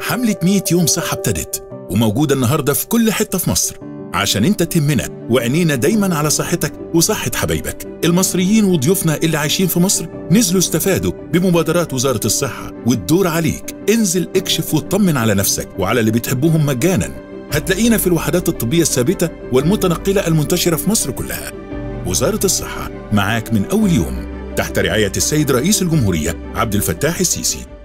حملة 100 يوم صحة ابتدت وموجودة النهاردة في كل حتة في مصر عشان انت تهمنا وعينينا دايما على صحتك وصحة حبايبك المصريين وضيوفنا اللي عايشين في مصر نزلوا استفادوا بمبادرات وزارة الصحة والدور عليك انزل اكشف واطمن على نفسك وعلى اللي بتحبهم مجانا هتلاقينا في الوحدات الطبية الثابتة والمتنقلة المنتشرة في مصر كلها وزارة الصحة معاك من أول يوم تحت رعاية السيد رئيس الجمهورية عبد الفتاح السيسي